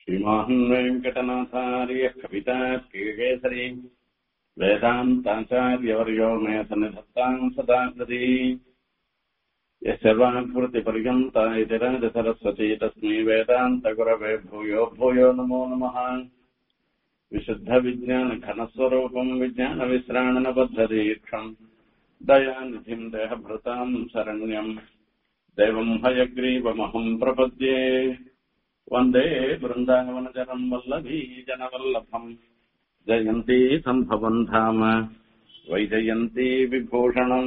श्रीमान् वेङ्कटनाथार्यः कवितार्किकेसरी वेदान्ताचार्यवर्यो मे सन्निधत्ताम् सदा कृति यस्य वाक्वृत्तिपर्यन्ता इति राजसरस्वती तस्मै वेदान्तगुरवे भूयो भूयो नमो नमः विशुद्धविज्ञानघनस्वरूपम् विज्ञानविश्राणनबद्धदीक्षम् दयानिधिम् देहभृताम् शरण्यम् देवम् हयग्रीवमहम् प्रपद्ये वन्दे वृन्दावनजनम् वल्लभी जनवल्लभम् जयन्ती सम्भवम् धाम வைஜயந்தி விபூஷணம்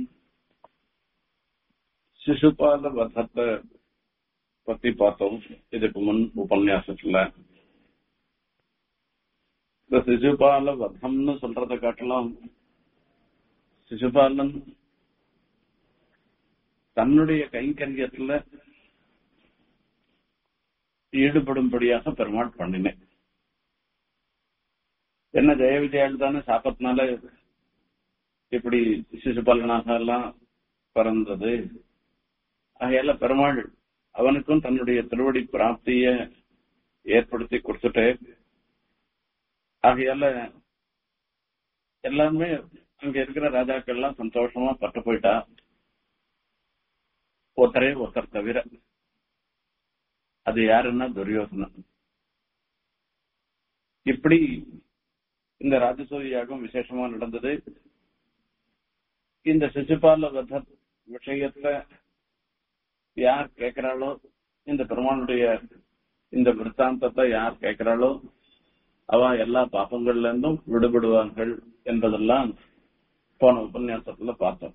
சிசுபால வதத்தை பத்தி பார்த்தோம் இதுக்கு முன் உபன்யாசத்துல இந்த சிசுபால வதம்னு சொல்றதை காட்டலாம் சிசுபாலன் தன்னுடைய கைங்கரியத்துல ஈடுபடும்படியாக பெருமாள் பண்ணினேன் என்ன ஜெய விஜயால் தானே சாப்பத்தினால இப்படி சிசுபாலனாக எல்லாம் பிறந்தது ஆகையால பெருமாள் அவனுக்கும் தன்னுடைய திருவடி பிராப்திய ஏற்படுத்தி கொடுத்துட்டு ஆகையால எல்லாருமே அங்க இருக்கிற ராஜாக்கள் எல்லாம் சந்தோஷமா பட்டு போயிட்டா ஒருத்தரே ஒருத்தர் தவிர அது யாருன்னா துரியோசனன் இப்படி இந்த ராஜசூய யாகம் விசேஷமா நடந்தது இந்த சிசுபால வத விஷயத்துல யார் கேட்கிறாளோ இந்த பெருமானுடைய இந்த விற்த்தாந்தத்தை யார் கேட்கிறாளோ அவ எல்லா பாப்பங்கள்ல இருந்தும் விடுபடுவார்கள் என்பதெல்லாம் போன உபன்யாசத்துல பார்த்தோம்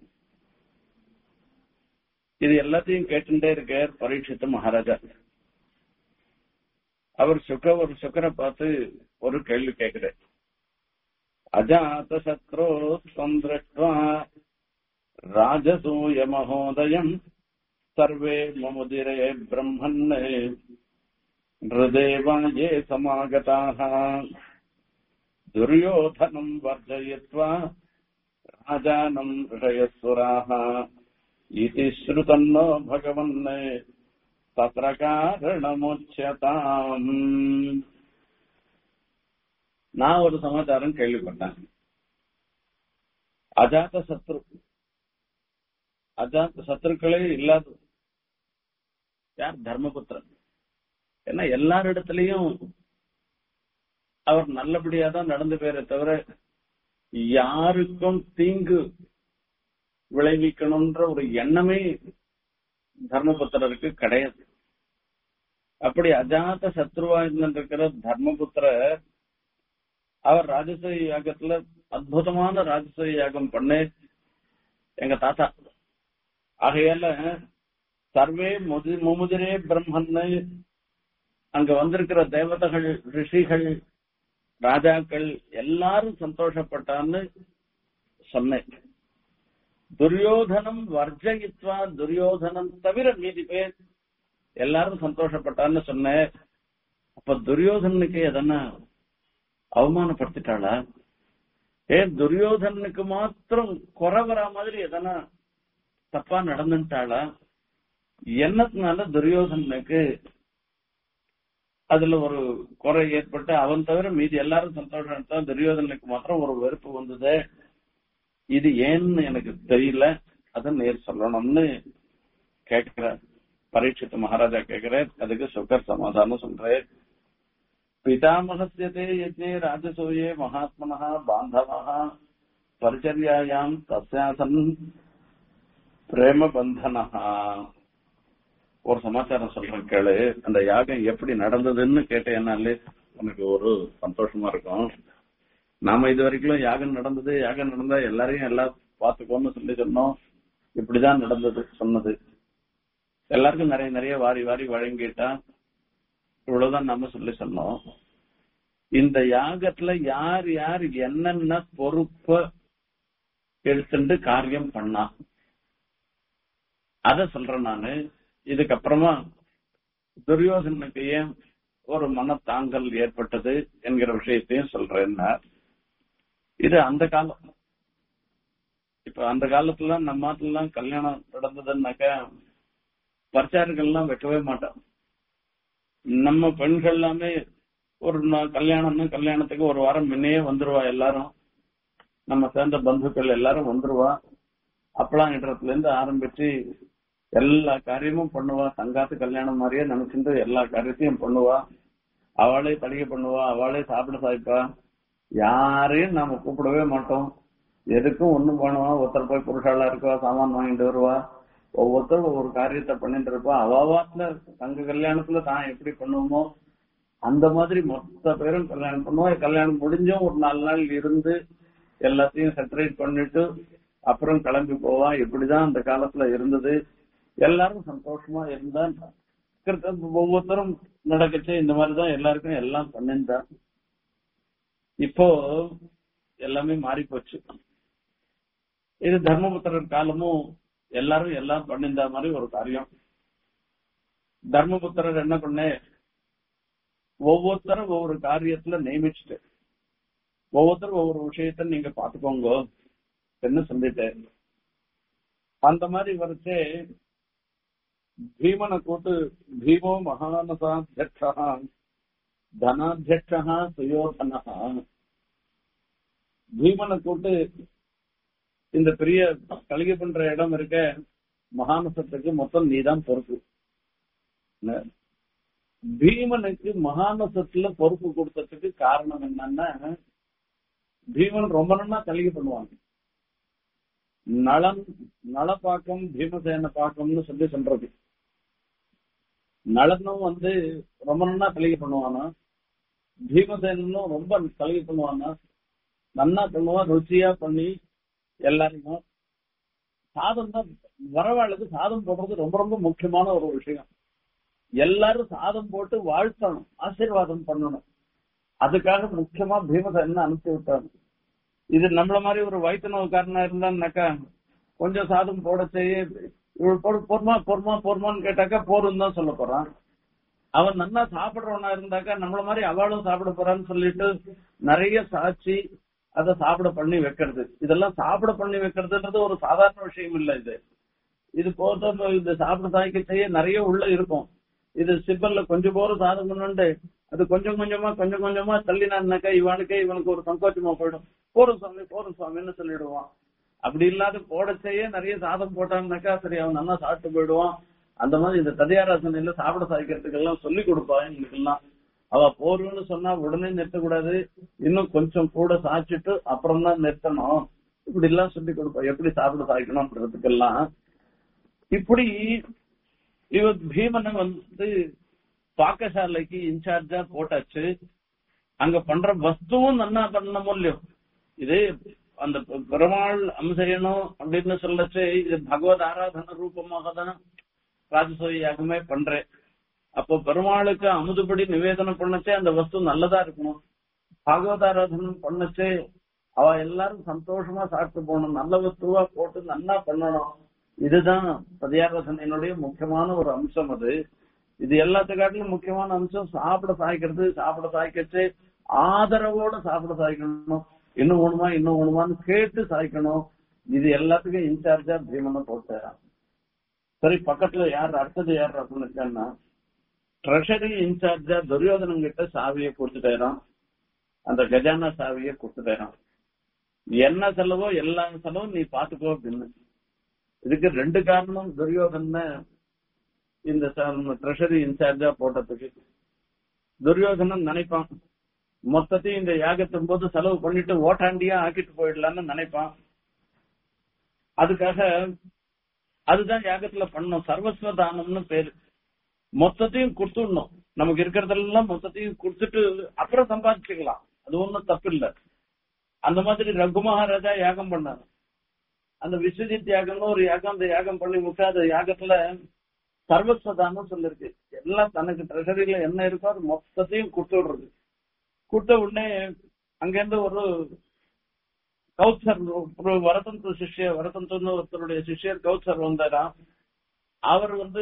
இது எல்லாத்தையும் கேட்டுட்டே இருக்கார் பரீட்சித்த மகாராஜா அவர் சுக ஒரு சுக்கரை பார்த்து ஒரு கேள்வி கேட்கிறார் அஜாத சத்ரோ சந்திருஷ்டுவா ராஜசூய மகோதயம் சர்வே மமுதிரே பிரம்மன் ஹிருதேவாயே சமாகதாக துரியோதனம் வர்ஜயித்வா ராஜானம் ऋषयस्वराः इति श्रुतन्नो भगवन् तत्र कारणमुच्यताम् நான் ஒரு சமாச்சாரம் கேள்விப்பட்டேன் அஜாத்த சத்ரு அஜாத்த சத்ருக்களே இல்லாத யார் தர்மபுத்திரன் ஏன்னா எல்லாரிடத்திலையும் அவர் நல்லபடியா தான் நடந்து போயிற தவிர யாருக்கும் தீங்கு விளைவிக்கணும்ன்ற ஒரு எண்ணமே தர்மபுத்திரருக்கு கிடையாது அப்படி அஜாத்த சத்ருவா இருந்திருக்கிற தர்மபுத்திரர் அவர் ராஜசூய யாகத்துல அற்புதமான ராஜசூய யாகம் பண்ணு எங்க தாத்தா ஆகையால சர்வே முது முமுதிரே பிரம்மன்னு அங்க வந்திருக்கிற தேவதைகள் ரிஷிகள் ராஜாக்கள் எல்லாரும் சந்தோஷப்பட்டான்னு சொன்னேன் துரியோதனம் வர்ஜயித்வா துரியோதனம் தவிர மீதி பேர் எல்லாரும் சந்தோஷப்பட்டான்னு சொன்னேன் அப்ப துரியோதனுக்கு எதனா அவமானப்படுத்திட்டாளா ஏ துரியோதனுக்கு மாத்திரம் குறை வரா மாதிரி எதனா தப்பா நடந்துட்டாளா என்னத்தினால துரியோதனுக்கு அதுல ஒரு குறை ஏற்பட்டு அவன் தவிர மீதி எல்லாரும் சந்தோஷம் துரியோதனுக்கு மாத்திரம் ஒரு வெறுப்பு வந்தது இது ஏன்னு எனக்கு தெரியல அத நேர் சொல்லணும்னு கேட்கிறார் பரீட்சித்த மகாராஜா கேட்கிறார் அதுக்கு சுகர் சமாதானம் சொல்றார் पितामहस्य ते यज्ञे राजसूये महात्मनः बान्धवः परिचर्यायाम् तस्यासन् பிரேமபந்தனஹ ஒரு சமாச்சாரம் சொல்றேன் கேளு அந்த யாகம் எப்படி நடந்ததுன்னு கேட்டேன்னாலே உனக்கு ஒரு சந்தோஷமா இருக்கும் நாம இது வரைக்கும் யாகம் நடந்தது யாகம் நடந்தா எல்லாரையும் எல்லாம் பார்த்துக்கோன்னு சொல்லி சொன்னோம் இப்படிதான் நடந்தது சொன்னது எல்லாருக்கும் நிறைய நிறைய வாரி வாரி வழங்கிட்டா இவ்வளவுதான் நம்ம சொல்லி சொன்னோம் இந்த யாகத்துல யார் யார் என்னென்ன பொறுப்ப எடுத்துட்டு காரியம் பண்ணா அத சொல்றேன் நானு இதுக்கப்புறமா துரியோதனுக்கு ஏன் ஒரு மனத்தாங்கல் ஏற்பட்டது என்கிற விஷயத்தையும் சொல்றேன் இது அந்த காலம் இப்ப அந்த காலத்துல நம்ம நாட்டுலாம் கல்யாணம் நடந்ததுன்னாக்கா பரிச்சாரங்கள்லாம் வைக்கவே மாட்டோம் நம்ம பெண்கள் எல்லாமே ஒரு நா- கல்யாணம்னா கல்யாணத்துக்கு ஒரு வாரம் முன்னையே வந்துருவா எல்லாரும் நம்ம சேர்ந்த பந்துக்கள் எல்லாரும் வந்துருவா அப்பலாம் இடத்துல இருந்து ஆரம்பிச்சு எல்லா காரியமும் பண்ணுவா தங்காத்து கல்யாணம் மாதிரியே நினைச்சிட்டு எல்லா காரியத்தையும் பண்ணுவா அவளே தடிகை பண்ணுவா அவளே சாப்பிட சாய்ப்பா யாரையும் நாம கூப்பிடவே மாட்டோம் எதுக்கும் ஒண்ணும் பண்ணுவா ஒருத்தர் போய் புருஷாலா இருக்கவா சாமான் வாங்கிட்டு வருவா ஒவ்வொருத்தரும் ஒவ்வொரு காரியத்தை பண்ணிட்டு இருப்பா அவாவாத்துல தங்க கல்யாணத்துல தான் எப்படி பண்ணுவோமோ அந்த மாதிரி மொத்த பேரும் கல்யாணம் பண்ணுவோம் கல்யாணம் முடிஞ்சும் ஒரு நாலு நாள் இருந்து எல்லாத்தையும் செட்டரேட் பண்ணிட்டு அப்புறம் கிளம்பி போவா இப்படிதான் அந்த காலத்துல இருந்தது எல்லாரும் சந்தோஷமா இருந்தா கிறிஸ்த- ஒவ்வொருத்தரும் நடக்கச்சு இந்த மாதிரிதான் எல்லாருக்கும் எல்லாம் பண்ணிருந்தா இப்போ எல்லாமே மாறி போச்சு இது தர்மபுத்திரர் காலமும் எல்லாரும் எல்லாம் பண்ணிருந்த மாதிரி ஒரு காரியம் தர்மபுத்திரர் என்ன பண்ணே ஒவ்வொருத்தரும் ஒவ்வொரு காரியத்துல நியமிச்சுட்டு ஒவ்வொருத்தரும் ஒவ்வொரு விஷயத்த நீங்க பாத்துக்கோங்க என்ன சொல்லிட்டேன் அந்த மாதிரி வரைச்சே பீமனை கூட்டு பீமோ மகானசாத்தியட்சா தனாத்தியட்சா சுயோதனா பீமனை கூட்டு இந்த பெரிய கலிகை பண்ற இடம் இருக்க மகானசத்துக்கு மொத்தம் நீதான் பொறுப்பு என்ன? பீமனுக்கு மகானசத்துல பொறுப்பு கொடுத்ததுக்கு காரணம் என்னன்னா பீமன் ரொம்ப நல்லா கலிகை பண்ணுவாங்க நளன் நளப்பாக்கம் பீமசேன பாக்கம்னு சொல்லி சொல்றது நளனும் வந்து ரொம்ப நல்லா கலிகை பண்ணுவானா பீமசேனனும் ரொம்ப கலிகை பண்ணுவானா நன்னா பண்ணுவான் ருச்சியா பண்ணி எல்லாரையும் சாதம் தான் வரவாளுக்கு சாதம் போடுறது ரொம்ப ரொம்ப முக்கியமான ஒரு விஷயம் எல்லாரும் சாதம் போட்டு வாழ்த்தணும் ஆசீர்வாதம் பண்ணணும் அதுக்காக முக்கியமா பீமசேனன் அனுப்பி விட்டாங்க இது நம்மள மாதிரி ஒரு வயிற்றுநோக்காரனா இருந்தான்னாக்கா கொஞ்சம் சாதம் போட செய்ய இவள் போடு பொறுமா பொறுமா பொறுமான்னு கேட்டாக்கா போரும் தான் சொல்ல போறான் அவன் நல்லா சாப்பிடுறவனா இருந்தாக்கா நம்மள மாதிரி அவளும் சாப்பிட போறான்னு சொல்லிட்டு நிறைய சாட்சி அதை சாப்பிட பண்ணி வைக்கிறது இதெல்லாம் சாப்பிட பண்ணி வைக்கிறதுன்றது ஒரு சாதாரண விஷயம் இல்ல இது இது போத இது சாப்பிட தாய்க்க செய்ய நிறைய உள்ள இருக்கும் இது சிப்பல்ல கொஞ்சம் போற சாதம் பண்ணுண்டு அது கொஞ்சம் கொஞ்சமா கொஞ்சம் கொஞ்சமா தள்ளினான்னாக்கா இவனுக்கே இவனுக்கு ஒரு சங்கோச்சமா போயிடும் போரும் சுவாமி போரும் சுவாமின்னு சொல்லிடுவான் அப்படி இல்லாத போட செய்ய நிறைய சாதம் போட்டான்னாக்கா சரி அவன் நல்லா சாப்பிட்டு போயிடுவான் அந்த மாதிரி இந்த ததியாராசனையில சாப்பிட சாய்க்கிறதுக்கு எல்லாம் சொல்லி கொடுப்பா எங்களுக்கெல்லாம் அவ போருன்னு சொன்னா உடனே நிறுத்தக்கூடாது இன்னும் கொஞ்சம் கூட சாய்ச்சிட்டு அப்புறம் தான் நிறுத்தணும் இப்படி எல்லாம் சொல்லி கொடுப்பா எப்படி சாப்பிட சாய்க்கணும்ன்றதுக்கெல்லாம் இப்படி இவ பீமனை வந்து பாக்கசாலைக்கு இன்சார்ஜா போட்டாச்சு அங்க பண்ற வஸ்துவும் நன்னா பண்ண முடியும் இது அந்த பெருமாள் அம்சயணும் அப்படின்னு சொல்லச்சு இது பகவத் ஆராதன ரூபமாக தான் ராஜசோய யாகமே பண்றேன் அப்போ பெருமாளுக்கு அமுதுபடி நிவேதனம் பண்ணச்சே அந்த வஸ்து நல்லதா இருக்கணும் பாகவத ஆராதனம் பண்ணச்சே அவ எல்லாரும் சந்தோஷமா சாப்பிட்டு போகணும் நல்ல வஸ்துவா போட்டு நல்லா பண்ணணும் இதுதான் பதியாராதனையினுடைய முக்கியமான ஒரு அம்சம் அது இது எல்லாத்துக்காட்டிலும் முக்கியமான அம்சம் சாப்பிட சாய்க்கிறது சாப்பிட சாய்க்கச்சு ஆதரவோட சாப்பிட சாய்க்கணும் இன்னும் ஒண்ணுமா இன்னும் ஒண்ணுமான்னு கேட்டு சாய்க்கணும் இது எல்லாத்துக்கும் இன்சார்ஜா பீமனை போட்டாராம் சரி பக்கத்துல யார் அடுத்தது யார் அப்படின்னு இருக்கான்னா ட்ரெஷரி இன்சார்ஜா துரியோதனன் கிட்ட சாவியை கொடுத்துட்டாராம் அந்த கஜானா சாவியை கொடுத்துட்டாராம் என்ன செலவோ எல்லா செலவும் நீ பாத்துக்கோ அப்படின்னு இதுக்கு ரெண்டு காரணம் துரியோதன இந்த ட்ரெஷரி இன்சார்ஜா போட்டதுக்கு துரியோதனன் நினைப்பான் மொத்தத்தையும் இந்த யாகத்தின் போது செலவு பண்ணிட்டு ஓட்டாண்டியா ஆக்கிட்டு போயிடலாம்னு நினைப்பான் அதுக்காக அதுதான் யாகத்துல பண்ணணும் சர்வஸ்வ தானம்னு பேரு மொத்தத்தையும் கொடுத்துடணும் நமக்கு இருக்கிறதெல்லாம் மொத்தத்தையும் கொடுத்துட்டு அப்புறம் சம்பாதிச்சுக்கலாம் அது ஒண்ணும் தப்பு இல்ல அந்த மாதிரி ரகு மகாராஜா யாகம் பண்ணாரு அந்த விஸ்வஜித் யாகம்னு ஒரு யாகம் அந்த யாகம் பண்ணி விட்டு அந்த யாகத்துல சர்வஸ்வதானம் சொல்லிருக்கு எல்லாம் தனக்கு ட்ரெஷரியில என்ன இருக்கோ அது மொத்தத்தையும் கொடுத்து விடுறது கொடுத்த உடனே அங்கிருந்து ஒரு கௌசர் ஒரு வரதந்திர சிஷ்யர் வரதந்திரன்னு ஒருத்தருடைய சிஷ்யர் கௌசர் வந்தாராம் அவர் வந்து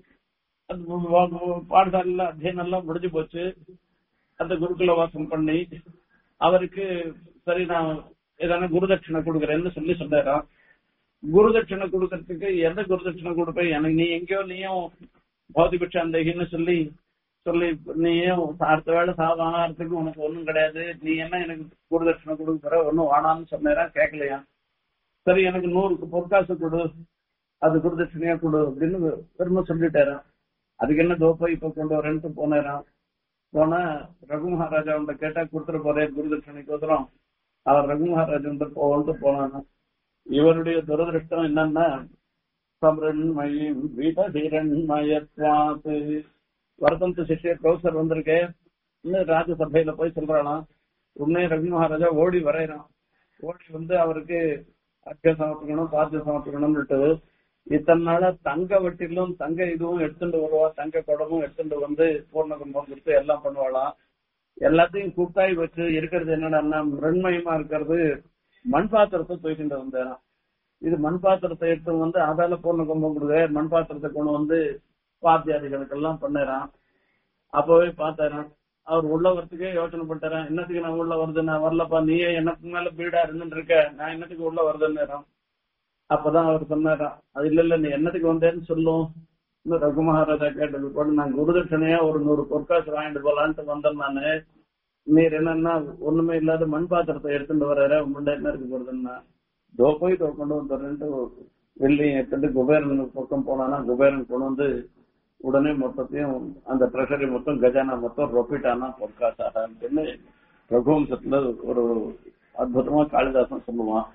பாடசாலையில அத்தியனம் எல்லாம் முடிஞ்சு போச்சு அந்த குருகுல வாசம் பண்ணி அவருக்கு சரி நான் ஏதான குருதட்சிணை கொடுக்குறேன்னு சொல்லி சொன்னாராம் குருதட்சிணை கொடுக்கறதுக்கு எந்த குருதட்சிணை கொடுப்பேன் எனக்கு நீ எங்கேயோ நீயும் பௌதி பிட்சாந்தகின்னு சொல்லி சொல்லி நீயே அடுத்த வேலை சாவாங்கிறதுக்கு உனக்கு ஒண்ணும் கிடையாது நீ என்ன எனக்கு குருதட்சணை கொடுக்குற ஒன்னும் வானான்னு சொன்னேரா கேட்கலையா சரி எனக்கு நூறுக்கு பொற்காசு கொடு அது குருதட்சணையா கொடு அப்படின்னு பெருமை சொல்லிட்டாராம் அதுக்கு என்ன தோப்பை இப்ப கொண்டு வரேன்ட்டு போனேராம் போனா ரகு மகாராஜா அவன்கிட்ட கேட்டா கொடுத்துட போறேன் குருதட்சணைக்கு ஒதுறோம் அவர் ரகு மகாராஜா வந்து போன்ட்டு போனானா இவருடைய துரதிருஷ்டம் என்னன்னா சம்ரண்மயம் வீடீரண்மயத்வாத்து வரதந்த சிஷ்யர் ப்ரொஃபசர் வந்திருக்கே இன்னும் ராஜசபையில போய் சொல்றானா உடனே ரவி மகாராஜா ஓடி வரையறான் ஓடி வந்து அவருக்கு அர்க்கம் சமர்ப்பிக்கணும் பாத்தியம் சமர்ப்பிக்கணும்னுட்டு இத்தனை நாளா தங்க வட்டிலும் தங்க இதுவும் எடுத்துட்டு வருவா தங்க குடமும் எடுத்துட்டு வந்து பூர்ண கும்பம் கொடுத்து எல்லாம் பண்ணுவாளாம் எல்லாத்தையும் கூட்டாய் வச்சு இருக்கிறது என்னடா மிருண்மயமா இருக்கிறது மண் பாத்திரத்தை தூக்கிட்டு வந்தேன் இது மண் பாத்திரத்தை எடுத்து வந்து அதால பூர்ண கும்பம் கொடுக்க மண் பாத்திரத்தை கொண்டு வந்து வாத்தியாதிகளுக்கு எல்லாம் பண்ணறான் அப்பவே பார்த்தாரான் அவர் உள்ள வரத்துக்கே யோசனை பண்ணிட்டாரான் என்னத்துக்கு நான் உள்ள வருது நான் வரலப்பா நீயே எனக்கு மேல பீடா இருந்துட்டு இருக்க நான் என்னத்துக்கு உள்ள வருதுன்னு அப்பதான் அவர் சொன்னாராம் அது இல்ல இல்ல நீ என்னத்துக்கு வந்தேன்னு சொல்லும் இன்னும் ரகு மகாராஜா கேட்டது கூட நான் குருதட்சணையா ஒரு நூறு பொற்காசு வாங்கிட்டு போலான்ட்டு வந்தேன் நானு நீர் என்னன்னா ஒண்ணுமே இல்லாத மண் பாத்திரத்தை எடுத்துட்டு வர்றாரு முண்டை என்ன இருக்கு போறதுன்னா தோ போய் தோ கொண்டு வந்துடுறேன்ட்டு வெள்ளியும் எடுத்துட்டு குபேரன் பக்கம் போனானா குபேரன் கொண்டு வந்து உடனே மொத்தத்தையும் அந்த ட்ரெஷரி மொத்தம் கஜானா மொத்தம் ரொப்பிட்டானா பொற்காசாகன்னு ரகுவம்சத்துல ஒரு அற்புதமா காளிதாசன் சொல்லுவான்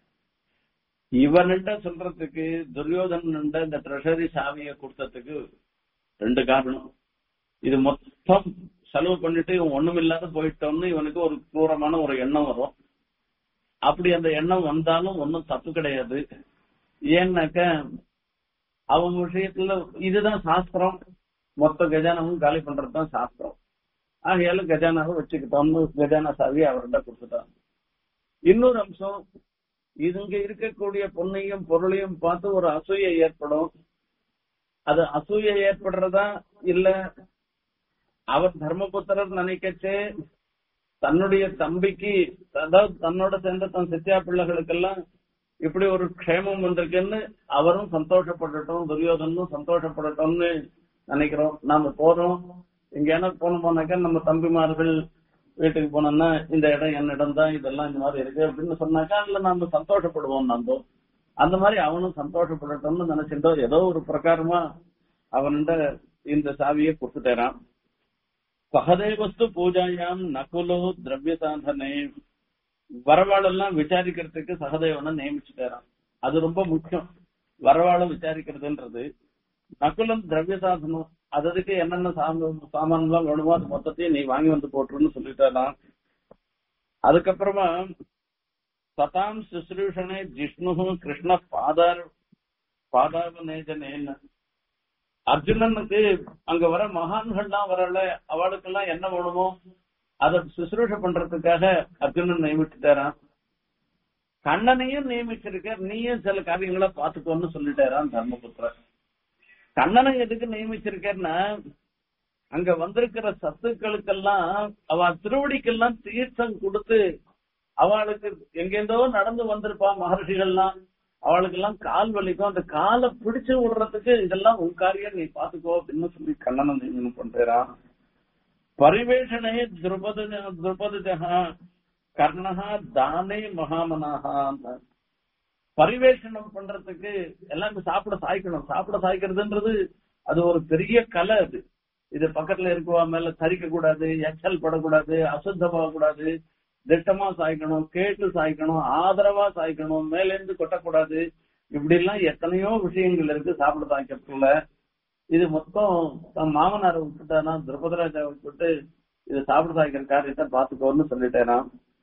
இவன்கிட்ட சொல்றதுக்கு துரியோதனன்ட்ட இந்த ட்ரெஷரி சாவியை கொடுத்ததுக்கு ரெண்டு காரணம் இது மொத்தம் செலவு பண்ணிட்டு இவன் ஒண்ணும் இல்லாத போயிட்டோம்னு இவனுக்கு ஒரு தூரமான ஒரு எண்ணம் வரும் அப்படி அந்த எண்ணம் வந்தாலும் ஒன்னும் தப்பு கிடையாது ஏன்னாக்க அவங்க விஷயத்துல இதுதான் சாஸ்திரம் மொத்த கஜானாவும் காலி பண்றதுதான் சாஸ்திரம் ஆகையால கஜானாவை வச்சுக்கிட்டோம்னு கஜானா சாவி அவர்கிட்ட கொடுத்துட்டான் இன்னொரு அம்சம் இங்க இருக்கக்கூடிய பொண்ணையும் பொருளையும் பார்த்து ஒரு அசூயை ஏற்படும் அது அசூயை ஏற்படுறதா இல்ல அவர் தர்மபுத்திரர் நினைக்கச்சே தன்னுடைய தம்பிக்கு அதாவது தன்னோட சேர்ந்த தன் சித்தியா பிள்ளைகளுக்கெல்லாம் இப்படி ஒரு க்ஷேமம் வந்திருக்குன்னு அவரும் சந்தோஷப்படட்டும் துரியோதனும் சந்தோஷப்படட்டும்னு நினைக்கிறோம் நாம போறோம் எங்கேயான போன போனாக்கா நம்ம தம்பிமார்கள் வீட்டுக்கு போனோம்னா இந்த இடம் என் இடம் தான் இதெல்லாம் இந்த மாதிரி இருக்கு அப்படின்னு சொன்னாக்கா அதுல நாம சந்தோஷப்படுவோம் நம்ம அந்த மாதிரி அவனும் சந்தோஷப்படட்டும்னு நினைச்சிட்டோம் ஏதோ ஒரு பிரகாரமா அவன்கிட்ட இந்த சாவியை கொடுத்துட்டேறான் சகதேவஸ்து பூஜாயாம் நகுலோ திரவிய சாதனை வரவாளெல்லாம் விசாரிக்கிறதுக்கு சகதேவனை நியமிச்சுட்டாராம் அது ரொம்ப முக்கியம் வரவாள விசாரிக்கிறதுன்றது நகுலம் திரவிய சாதனம் அதுக்கு என்னென்ன சாமான்லாம் வேணுமோ அது மொத்தத்தையும் நீ வாங்கி வந்து போட்டுருன்னு சொல்லிட்டாராம் அதுக்கப்புறமா சதாம் சுஸ்ரூஷனே ஜிஷ்ணு கிருஷ்ண பாதார் பாதாவநேஜனேன்னு அர்ஜுனனுக்கு அங்க வர மகான்கள்லாம் வரல அவளுக்கெல்லாம் என்ன வேணுமோ அதை சுசுரூஷ பண்றதுக்காக அர்ஜுனன் நியமிச்சுட்டாரான் கண்ணனையும் நியமிச்சிருக்க நீயும் சில காரியங்களை பாத்துக்கோன்னு சொல்லிட்டாரான் தர்மபுத்திரன் கண்ணனை எதுக்கு நியமிச்சிருக்கேன்னா அங்க வந்திருக்கிற சத்துக்களுக்கெல்லாம் அவ திருவடிக்கெல்லாம் தீர்த்தம் கொடுத்து அவளுக்கு எங்கெந்தோ நடந்து வந்திருப்பா மகர்ஷிகள்லாம் அவளுக்கு எல்லாம் கால் வலிக்கும் அந்த காலை பிடிச்சு விடுறதுக்கு இதெல்லாம் உன் காரியம் நீ பாத்துக்கோ அப்படின்னு சொல்லி கண்ணனை நியமனம் பண்றான் பரிவேஷனே திரௌபதி திரௌபதிஜா கர்ணஹா தானே மகாமனாகா பரிவேஷனம் பண்றதுக்கு எல்லாமே சாப்பிட சாய்க்கணும் சாப்பிட சாய்க்கிறதுன்றது அது ஒரு பெரிய கலை அது இது பக்கத்துல இருக்குவா மேல தரிக்க கூடாது எச்சல் படக்கூடாது அசுத்தமாக கூடாது திட்டமா சாய்க்கணும் கேட்டு சாய்க்கணும் ஆதரவா சாய்க்கணும் மேலேந்து கொட்டக்கூடாது இப்படி எல்லாம் எத்தனையோ விஷயங்கள் இருக்கு சாப்பிட சாய்க்கிறதுக்குள்ள இது மொத்தம் தன் மாமனாரை விட்டுட்டானா திரௌபதராஜாவை விட்டு இது சாப்பிட சாய்க்கிற காரியத்தை பாத்துக்கோன்னு சொல்லிட்டேனா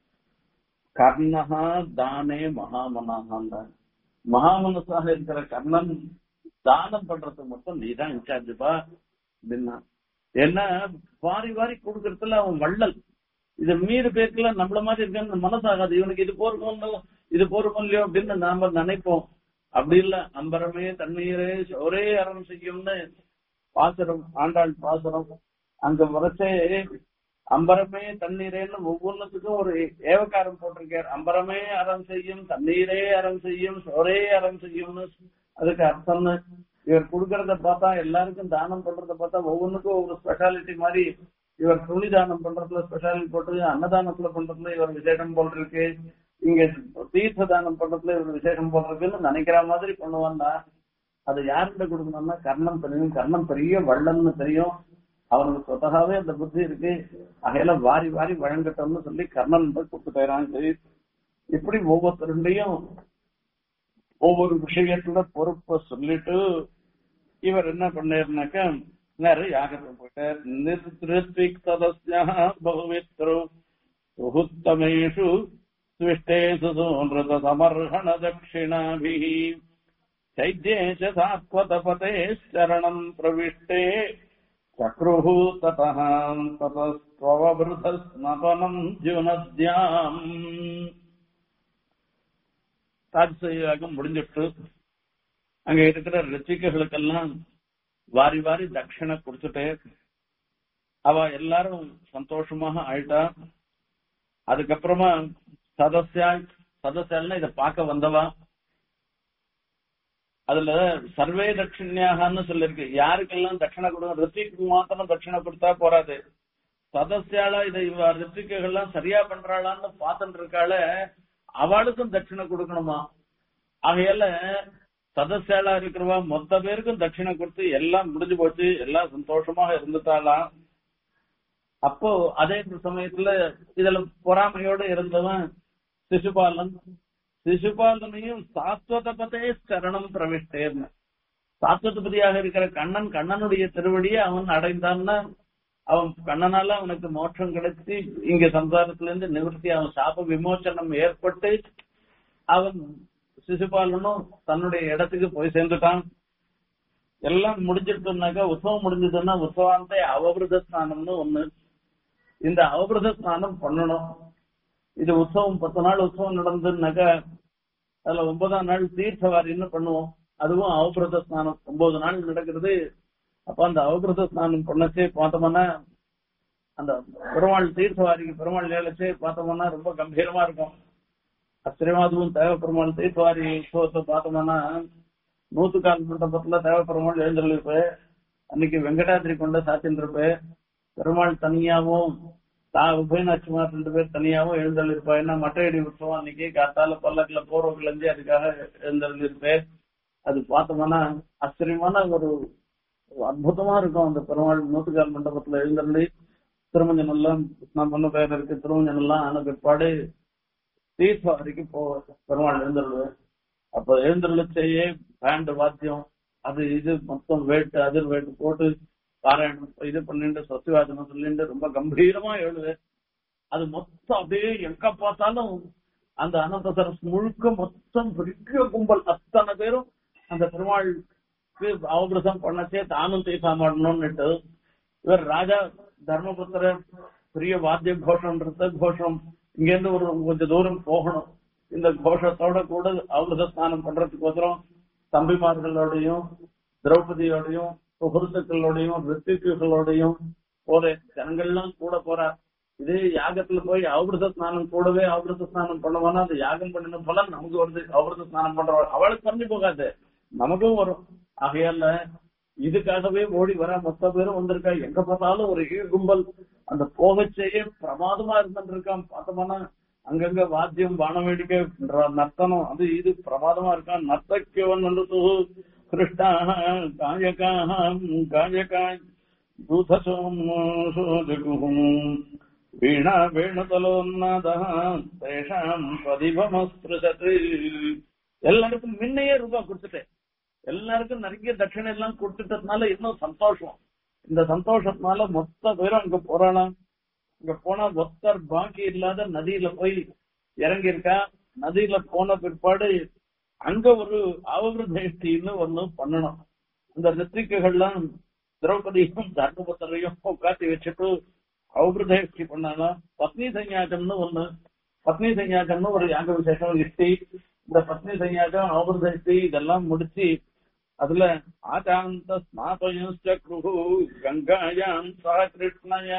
கர்ணஹா தானே மகாமனாகான் மகாமனசாக இருக்கிற கர்ணன் தானம் பண்றது மட்டும் நீ தான் இன்சார்ஜுப்பா அப்படின்னா ஏன்னா வாரி வாரி கொடுக்கறதுல அவன் வள்ளல் இது மீது பேருக்குலாம் நம்மள மாதிரி இருக்க மனசாகாது இவனுக்கு இது போருமோ இது போருமோ இல்லையோ அப்படின்னு நாம நினைப்போம் அப்படி இல்ல அம்பரமே தண்ணீரே ஒரே அறம் செய்யும்னு பாசுரம் ஆண்டாள் பாசுரம் அங்க வரைச்சே அம்பரமே தண்ணீரேன்னு ஒவ்வொன்றுத்துக்கும் ஒரு ஏவக்காரம் போட்டிருக்கார் அம்பரமே அறம் செய்யும் தண்ணீரே அறம் செய்யும் சோரே அறம் செய்யும்னு அதுக்கு அர்த்தம்னு இவர் கொடுக்கறத பார்த்தா எல்லாருக்கும் தானம் பண்றத பார்த்தா ஒவ்வொன்றுக்கும் ஒவ்வொரு ஸ்பெஷாலிட்டி மாதிரி இவர் துணி தானம் பண்றதுல ஸ்பெஷாலிட்டி போட்டு அன்னதானத்துல பண்றதுல இவர் விசேஷம் போல் இருக்கு இங்க தீர்த்த தானம் பண்றதுல இவர் விசேஷம் போல் இருக்குன்னு நினைக்கிற மாதிரி பண்ணுவான்னா அது யார்கிட்ட கொடுக்கணும்னா கர்ணம் தெரியும் கர்ணம் பெரிய வள்ளல்னு தெரியும் அவனுக்கு சொத்தகாவே அந்த புத்தி இருக்கு அகையில வாரி வாரி வழங்கட்டோம்னு சொல்லி கர்ணன் போய் கொடுத்துட்டான் இப்படி ஒவ்வொருத்தருடையும் ஒவ்வொரு விஷயத்துல பொறுப்பை சொல்லிட்டு இவர் என்ன பண்ணாருனாக்கா நேரம் யாகத்தை போயிட்டார் நிர்திக் சதஸ்யா பகுவித்ரு சுகுத்தமேஷு ஸ்விஷ்டேஷு சூன்ரத சமர்ஹண தட்சிணாபி चैद्ये च सात्वतपते शरणम् प्रविष्टे चक्रुः ततः ततस्त्ववृतस्नपनम् जुनद्याम् ராஜசயாகம் முடிஞ்சிட்டு அங்க இருக்கிற ரிச்சிகைகளுக்கெல்லாம் வாரி வாரி தட்சிணை கொடுத்துட்டு அவ எல்லாரும் சந்தோஷமாக ஆயிட்டா அதுக்கப்புறமா சதஸ்யா சதஸ்யால்னா இத பார்க்க வந்தவா அதுல சர்வே தட்சிணியாகன்னு சொல்லிருக்கு யாருக்கெல்லாம் தட்சிணை கொடுங்க ரித்திக்கு மாத்திரம் தட்சிணை கொடுத்தா போறாது சதஸ்யாளா இதை இவ ரித்திகள்லாம் சரியா பண்றாளான்னு பார்த்துட்டு இருக்காள அவளுக்கும் தட்சிணை கொடுக்கணுமா ஆகையால சதஸ்யாளா இருக்கிறவா மொத்த பேருக்கும் தட்சிணை கொடுத்து எல்லாம் முடிஞ்சு போச்சு எல்லாம் சந்தோஷமாக இருந்துட்டாளாம் அப்போ அதே சமயத்துல இதுல பொறாமையோட இருந்தவன் சிசுபாலன் சிசுபாலனையும் சாஸ்வதபதே சரணம் பிரவிஷ்டேர்னு சாஸ்வதபதியாக இருக்கிற கண்ணன் கண்ணனுடைய திருவடியை அவன் அடைந்தான்னா அவன் கண்ணனால அவனுக்கு மோட்சம் கிடைச்சி இங்க சம்சாரத்துல இருந்து நிவர்த்தி அவன் சாப விமோச்சனம் ஏற்பட்டு அவன் சிசுபாலனும் தன்னுடைய இடத்துக்கு போய் சேர்ந்துட்டான் எல்லாம் முடிஞ்சிட்டுனாக்கா உற்சவம் முடிஞ்சதுன்னா உற்சவாந்தே அவபிரத ஸ்நானம்னு ஒண்ணு இந்த அவபிரத ஸ்நானம் பண்ணணும் இது உற்சவம் பத்து நாள் உற்சவம் நடந்ததுனாக்கா அதுல ஒன்பதாம் நாள் தீர்த்தவாரின்னு பண்ணுவோம் அதுவும் அவபிரத ஸ்நானம் ஒன்பது நாள் நடக்கிறது அப்ப அந்த அவபிரத ஸ்நானம் பண்ணச்சே பார்த்தோம்னா அந்த பெருமாள் தீர்த்தவாரிக்கு பெருமாள் ஏழச்சே பார்த்தோம்னா ரொம்ப கம்பீரமா இருக்கும் ஆச்சரியமா அதுவும் தேவ பெருமாள் தீர்த்தவாரி உற்சவத்தை பார்த்தோம்னா நூத்துக்கால் மண்டபத்துல தேவ பெருமாள் எழுந்திருப்ப அன்னைக்கு வெங்கடாதிரி கொண்ட சாத்தின் இருப்ப பெருமாள் தனியாவும் தான் உபயநாச்சிமார் ரெண்டு பேர் தனியாவும் எழுந்தள்ளிருப்பா ஏன்னா மட்டையடி உற்சவம் அன்னைக்கு காத்தால பல்லக்குல போர்வர்கள் இருந்து அதுக்காக எழுந்தள்ளிருப்பேன் அது பார்த்தோம்னா ஆச்சரியமான ஒரு அற்புதமா இருக்கும் அந்த பெருமாள் நூத்துக்கால் மண்டபத்துல எழுந்தள்ளி திருமஞ்சனம் எல்லாம் நான் பண்ண பேர் இருக்கு திருமஞ்சனம் எல்லாம் ஆன பிற்பாடு தீர்த்தவாரிக்கு போ பெருமாள் எழுந்தருள்வேன் அப்ப எழுந்தருளச்சேயே பேண்ட் வாத்தியம் அது இது மொத்தம் வேட்டு அதிர் வேட்டு போட்டு பாராயணம் இது பண்ணிட்டு சத்தியவாதனம் சொல்லிட்டு ரொம்ப கம்பீரமா எழுது அது மொத்தம் அப்படியே எங்க பார்த்தாலும் அந்த அனந்த சரஸ் முழுக்க மொத்தம் பெரிய கும்பல் அத்தனை பேரும் அந்த பெருமாளுக்கு அவபிரசம் பண்ணச்சே தானும் தீர்த்தாமடணும்னுட்டு இவர் ராஜா தர்மபுத்திர பெரிய வாத்திய கோஷம்ன்றது கோஷம் இங்கேருந்து ஒரு கொஞ்சம் தூரம் போகணும் இந்த கோஷத்தோட கூட அவபிரத ஸ்நானம் பண்றதுக்கோசரம் தம்பிமார்களோடையும் திரௌபதியோடையும் சுகൃத்துக்களோடையும் ரித்திகளோடையும் போற ஜனங்கள்லாம் கூட போறா இதே யாகத்துல போய் அவபிரத ஸ்நானம் கூடவே அவபிரத ஸ்நானம் பண்ணுவானா அந்த யாகம் பண்ணின பலன் நமக்கு வருது அவபிரத ஸ்நானம் பண்றவள் அவளுக்கு குறைஞ்சு போகாது நமக்கும் வரும் ஆகையால இதுக்காகவே ஓடி வர மொத்த பேரும் வந்திருக்கா எங்க பார்த்தாலும் ஒரு ஈ கும்பல் அந்த போகச்சேயே பிரமாதமா இருந்துட்டு இருக்கான் பார்த்தோம்னா அங்கங்க வாத்தியம் பான வேடிக்கை நர்த்தனம் அது இது பிரமாதமா இருக்கான் நர்த்தக்கியவன் வந்து கிருஷ்ணா காயகா காயகா யூதசோம் வீணா வேணுதலோன்னாதா தேஷாம் பதிபமஸ்பிருஷத்து எல்லாருக்கும் முன்னையே ரூபாய் கொடுத்துட்டேன் எல்லாருக்கும் நிறைய தட்சிணை எல்லாம் கொடுத்துட்டதுனால இன்னும் சந்தோஷம் இந்த சந்தோஷத்தினால மொத்த பேரும் அங்க போறாளாம் இங்க போனா ஒத்தர் பாக்கி இல்லாத நதியில போய் இறங்கி இருக்கா நதியில போன பிற்பாடு அங்க ஒரு அவபிரதேஷ்டின்னு ஒண்ணு பண்ணணும் அந்த ரித்திகைகள்லாம் திரௌபதியும் தர்மபுத்தரையும் உட்காத்தி வச்சுட்டு அவபிரதேஷ்டி பண்ணாலும் பத்னி சன்யாசம்னு ஒண்ணு பத்னி சன்யாசம்னு ஒரு யாக விசேஷம் இஷ்டி இந்த பத்னி சன்யாசம் அவபிரதேஷ்டி இதெல்லாம் முடிச்சு அதுல ஆச்சாந்த ஸ்நாபயஞ்ச குரு கங்காயாம் சா கிருஷ்ணயா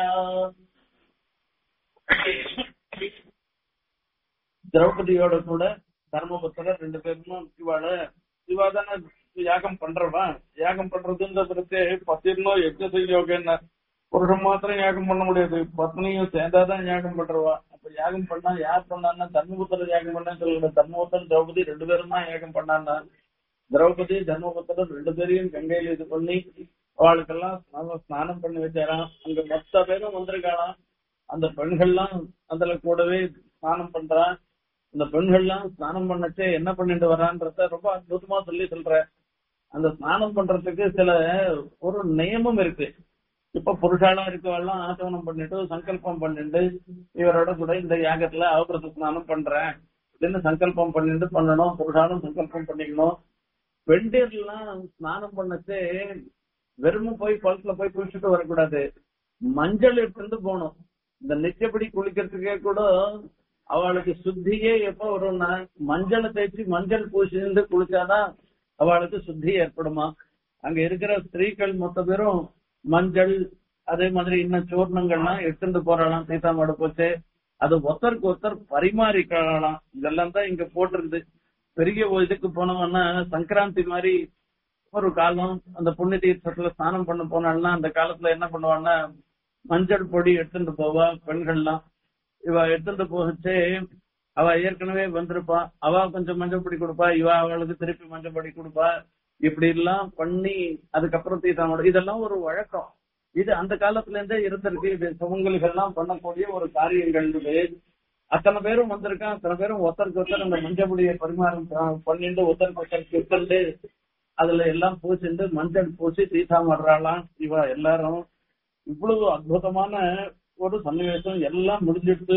திரௌபதியோட கூட தர்மபுத்திரர் ரெண்டு பேரும் இவாள இவா தானே யாகம் பண்றவன் யாகம் பண்றதுன்றதுக்கு பத்திரனோ யஜ்ஞ செய்யோகன்னா புருஷன் மாத்திரம் யாகம் பண்ண முடியாது பத்னியும் சேர்ந்தாதான் யாகம் பண்றவா அப்ப யாகம் பண்ணா யார் பண்ணான்னா தர்மபுத்திர யாகம் பண்ணா சொல்லுங்க தர்மபுத்திரன் திரௌபதி ரெண்டு பேரும் தான் யாகம் பண்ணான்னா திரௌபதி தர்மபுத்திரன் ரெண்டு பேரையும் கங்கையில இது பண்ணி அவளுக்கெல்லாம் ஸ்நானம் ஸ்நானம் பண்ணி வச்சாராம் அங்க மொத்த பேரும் வந்திருக்காளாம் அந்த பெண்கள்லாம் அதுல கூடவே ஸ்நானம் பண்றா அந்த பெண்கள்லாம் ஸ்நானம் பண்ணச்சே என்ன பண்ணிட்டு வரான்றத ரொம்ப அற்புதமா சொல்லி சொல்ற அந்த ஸ்நானம் பண்றதுக்கு சில ஒரு நியமம் இருக்கு இப்ப புருஷாலா இருக்கவெல்லாம் ஆசவனம் பண்ணிட்டு சங்கல்பம் பண்ணிட்டு இவரோட கூட இந்த யாகத்துல அவபிரத ஸ்நானம் பண்றேன் அப்படின்னு சங்கல்பம் பண்ணிட்டு பண்ணணும் புருஷாலும் சங்கல்பம் பண்ணிக்கணும் பெண்டீர்லாம் ஸ்நானம் பண்ணச்சே வெறும் போய் குளத்துல போய் குளிச்சுட்டு வரக்கூடாது மஞ்சள் எடுத்துட்டு போகணும் இந்த நிச்சயப்படி குளிக்கிறதுக்கே கூட அவளுக்கு சுத்தியே எப்ப வரும்னா மஞ்சளை தேய்ச்சி மஞ்சள் பூசிந்து குளிச்சாதான் அவளுக்கு சுத்தி ஏற்படுமா அங்க இருக்கிற ஸ்திரீகள் மொத்த பேரும் மஞ்சள் அதே மாதிரி இன்னும் சூர்ணங்கள்லாம் எடுத்துட்டு போறாளாம் சீதாமாடு போச்சு அது ஒருத்தருக்கு ஒருத்தர் பரிமாறிக்கலாம் இதெல்லாம் தான் இங்க போட்டிருக்குது பெரிய ஒரு இதுக்கு போனோம்னா சங்கராந்தி மாதிரி ஒரு காலம் அந்த புண்ணிய தீர்த்தத்துல ஸ்நானம் பண்ண போனாள்னா அந்த காலத்துல என்ன பண்ணுவான்னா மஞ்சள் பொடி எடுத்துட்டு போவா பெண்கள்லாம் இவ எடுத்துட்டு போகச்சே அவ ஏற்கனவே வந்திருப்பா அவ கொஞ்சம் மஞ்சள் பொடி கொடுப்பா இவ அவளுக்கு திருப்பி மஞ்சள் பொடி கொடுப்பா இப்படி எல்லாம் பண்ணி அதுக்கப்புறம் தீர்த்தாமோட இதெல்லாம் ஒரு வழக்கம் இது அந்த காலத்துல இருந்தே இருந்திருக்கு இது சுமங்கலிகள்லாம் பண்ணக்கூடிய ஒரு காரியங்கள் இது அத்தனை பேரும் வந்திருக்கான் அத்தனை பேரும் ஒருத்தருக்கு ஒருத்தர் அந்த மஞ்சள் பொடியை பரிமாறம் ப- பண்ணிட்டு ஒருத்தருக்கு ஒருத்தர் கிட்டண்டு அதுல எல்லாம் பூசிண்டு மஞ்சள் பூசி தீர்த்தாமடுறாளாம் இவ எல்லாரும் இவ்வளவு அற்புதமான ஒரு சன்னிவேசம் எல்லாம் முடிஞ்சிட்டு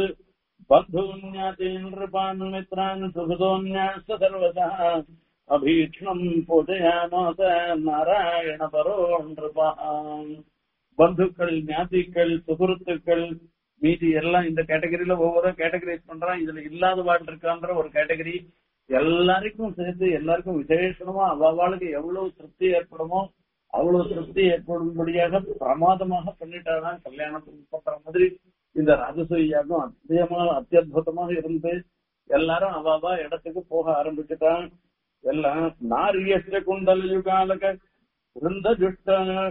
பந்தூன்யாதீன் மித்ரான் சுகதோன்யாச சர்வதா அபீக்ஷ்ணம் பூஜையாமாச நாராயண பரோ நிருபான் பந்துக்கள் ஞாதிக்கள் சுகுருத்துக்கள் மீதி எல்லாம் இந்த கேட்டகரியில ஒவ்வொரு கேட்டகரைஸ் பண்றான் இதுல இல்லாத வாழ் இருக்கான்ற ஒரு கேட்டகரி எல்லாருக்கும் சேர்த்து எல்லாருக்கும் விசேஷமா அவ்வாளுக்கு எவ்வளவு திருப்தி ஏற்படுமோ அவ்வளவு திருப்தி ஏற்படும்படியாக பிரமாதமாக பண்ணிட்டாதான் கல்யாணத்துக்கு பண்ற மாதிரி இந்த ராஜசூயாகம் அத்தியமா அத்தியுதமாக இருந்து எல்லாரும் அவாவா இடத்துக்கு போக ஆரம்பிச்சுட்டான் எல்லாம் நாரியஸ்ய குண்டல யுகாலக இருந்த ஜுட்ட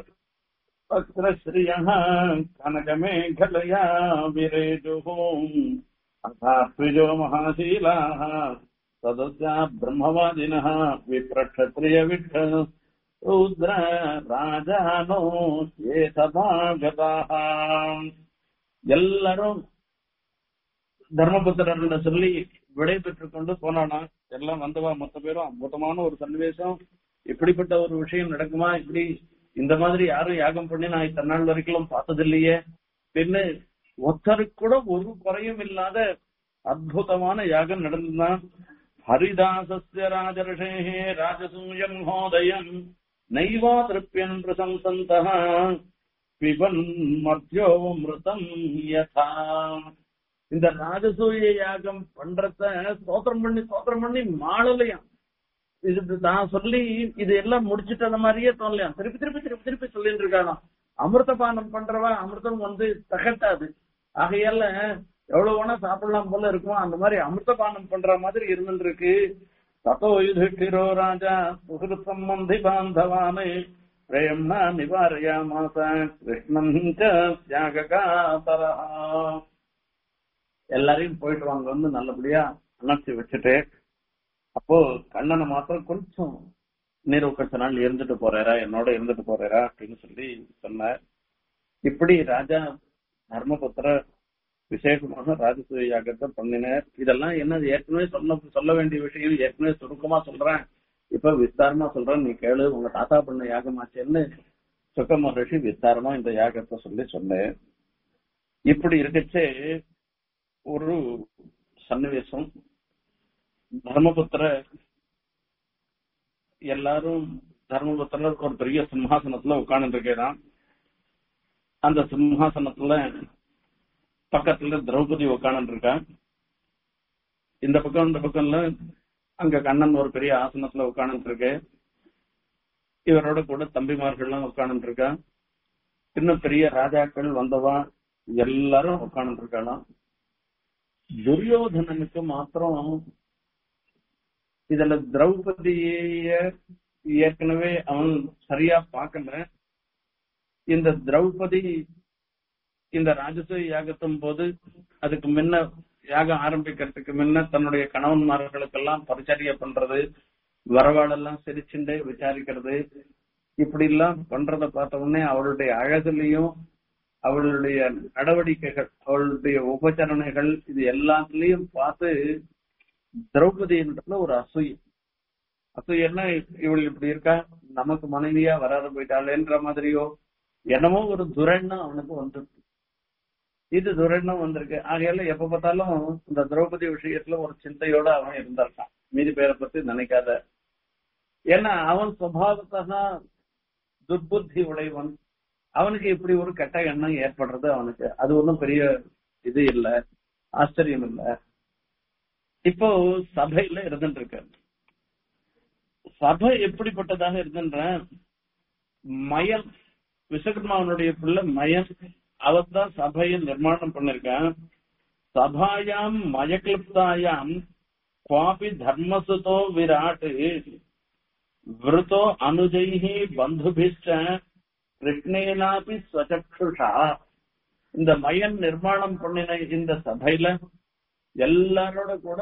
பக்ரஸ்ரீயः கனகமேഖലया विरेजुः अथात्विजो महाशीलाः सदस्या ब्रह्मवादिनः विप्रक्षत्रियविठ्ठ रुद्र राजानो ஏதமாகதாக எல்லாரும் தர்மபுத்திரர்ல சொல்லி விடை பெற்றுக் கொண்டு போனானா எல்லாம் வந்தவா மொத்த பேரும் அற்புதமான ஒரு சன்னிவேசம் இப்படிப்பட்ட ஒரு விஷயம் நடக்குமா இப்படி இந்த மாதிரி யாரும் யாகம் பண்ணி நான் இத்தனை நாள் வரைக்கும் பார்த்ததில்லையே பின்னு ஒருத்தருக்கு கூட ஒரு குறையும் இல்லாத அற்புதமான யாகம் நடந்துதான் ஹரிதாசஸ்ய ராஜர்ஷேஹே ராஜசூயம் ஹோதயம் நைவா திருப்பியன் பிரசம்சந்தா பிபன் மத்தியோ மிருதம் யதா இந்த ராஜசூய யாகம் பண்றத ஸ்தோத்திரம் பண்ணி ஸ்தோத்திரம் பண்ணி மாளலையாம் இது நான் சொல்லி இது எல்லாம் முடிச்சுட்ட மாதிரியே தோணலையாம் திருப்பி திருப்பி திருப்பி திருப்பி சொல்லிட்டு இருக்காளாம் அமிர்தபானம் பண்றவா அமிர்தம் வந்து தகட்டாது ஆகையால எவ்வளவு வேணா சாப்பிடலாம் போல இருக்கும் அந்த மாதிரி அமிர்தபானம் பண்ற மாதிரி இருந்துட்டு இருக்கு ததோ யுதிஷ்டிரோ ராஜா சுகிருத் சம்பந்தி பாந்தவானே பிரேம்னா நிவாரயாமாச கிருஷ்ணன் தியாககாசரா எல்லாரையும் போயிட்டு வாங்க வந்து நல்லபடியா அணைச்சி வச்சுட்டு அப்போ கண்ணனை மாத்திரம் கொஞ்சம் நீர் கொஞ்ச நாள் இருந்துட்டு போறாரா என்னோட இருந்துட்டு போறாரா அப்படின்னு சொல்லி சொன்னார் இப்படி ராஜா தர்மபுத்திர விசேஷமாக ராஜசூய யாகத்தை பண்ணினார் இதெல்லாம் என்ன ஏற்கனவே சொன்ன சொல்ல வேண்டிய விஷயம் ஏற்கனவே சுருக்கமா சொல்றேன் இப்ப விஸ்தாரமா சொல்றேன் நீ கேளு உங்க தாத்தா பண்ண யாகமாச்சேன்னு சுக்க மகர்ஷி விஸ்தாரமா இந்த யாகத்தை சொல்லி சொன்னேன் இப்படி இருக்கச்சே ஒரு சன்னிவேசம் தர்மபுத்திர எல்லாரும் தர்மபுத்திரர் ஒரு பெரிய சிம்ஹாசனத்துல உட்கார்ந்து இருக்கிறான் அந்த சிம்ஹாசனத்துல பக்கத்துல திரௌபதி உட்கார்ந்து இருக்கா இந்த பக்கம் இந்த பக்கம்ல அங்க கண்ணன் ஒரு பெரிய ஆசனத்துல உட்கார்ந்து இருக்கு இவரோட கூட தம்பிமார்கள்லாம் உட்கார்ந்து இருக்கா இன்னும் பெரிய ராஜாக்கள் வந்தவா எல்லாரும் உட்கார்ந்து இருக்கலாம் துரியோதனனுக்கு மாத்திரம் இதுல திரௌபதிய ஏற்கனவே அவன் சரியா பார்க்கல இந்த திரௌபதி இந்த ராஜசூய யாகத்தின் போது அதுக்கு முன்ன யாகம் ஆரம்பிக்கிறதுக்கு முன்ன தன்னுடைய கணவன்மார்களுக்கெல்லாம் பரிச்சரிய பண்றது வரவாடெல்லாம் சிரிச்சுண்டு விசாரிக்கிறது இப்படி எல்லாம் பண்றத பார்த்த உடனே அவளுடைய அழகுலையும் அவளுடைய நடவடிக்கைகள் அவளுடைய உபச்சரணைகள் இது எல்லாத்துலயும் பார்த்து திரௌபதின்றதுல ஒரு அசூய் அசூயன்னா இவள் இப்படி இருக்கா நமக்கு மனைவியா வராது போயிட்டாளேன்ற மாதிரியோ என்னமோ ஒரு துரண்ணம் அவனுக்கு வந்துருக்கு இது துரண்ணம் வந்திருக்கு ஆகையால எப்ப பார்த்தாலும் இந்த திரௌபதி விஷயத்துல ஒரு சிந்தையோட அவன் இருந்திருக்கான் மீதி பேரை பத்தி நினைக்காத ஏன்னா அவன் சுபாவத்தா துர்புத்தி உடையவன் அவனுக்கு இப்படி ஒரு கெட்ட எண்ணம் ஏற்படுறது அவனுக்கு அது ஒன்றும் பெரிய இது இல்ல ஆச்சரியம் இல்ல இப்போ சபையில இருந்துட்டு இருக்க சபை எப்படிப்பட்டதாக இருந்துன்ற மயன் விஸ்வகர்மாவனுடைய பிள்ளை மயன் அவர் தான் சபையை நிர்மாணம் பண்ணிருக்கான் சபாயாம் மயக்லிப்தாயாம் குவாபி தர்மசுதோ விராட் விருத்தோ அனுஜைஹி பந்துபிஷ்ட கிருஷ்ணேனாபி ஸ்வச்சக்ஷுஷா இந்த மயன் நிர்மாணம் பண்ணின இந்த சபையில எல்லாரோட கூட